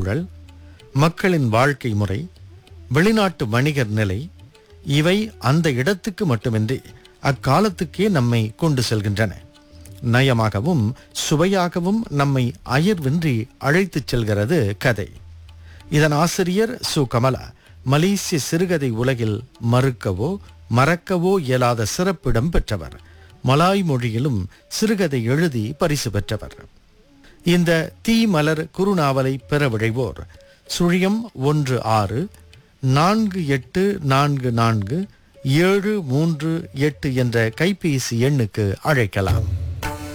சூழல் மக்களின் வாழ்க்கை முறை வெளிநாட்டு வணிகர் நிலை இவை அந்த இடத்துக்கு மட்டுமின்றி அக்காலத்துக்கே நம்மை கொண்டு செல்கின்றன நயமாகவும் சுவையாகவும் நம்மை அயர்வின்றி அழைத்துச் செல்கிறது கதை இதன் ஆசிரியர் சு கமலா மலேசிய சிறுகதை உலகில் மறுக்கவோ மறக்கவோ இயலாத சிறப்பிடம் பெற்றவர் மலாய் மொழியிலும் சிறுகதை எழுதி பரிசு பெற்றவர் இந்த தீ மலர் குறுநாவலை பெற விழைவோர் சுழியம் ஒன்று ஆறு நான்கு எட்டு நான்கு நான்கு ஏழு மூன்று எட்டு என்ற கைபேசி எண்ணுக்கு அழைக்கலாம்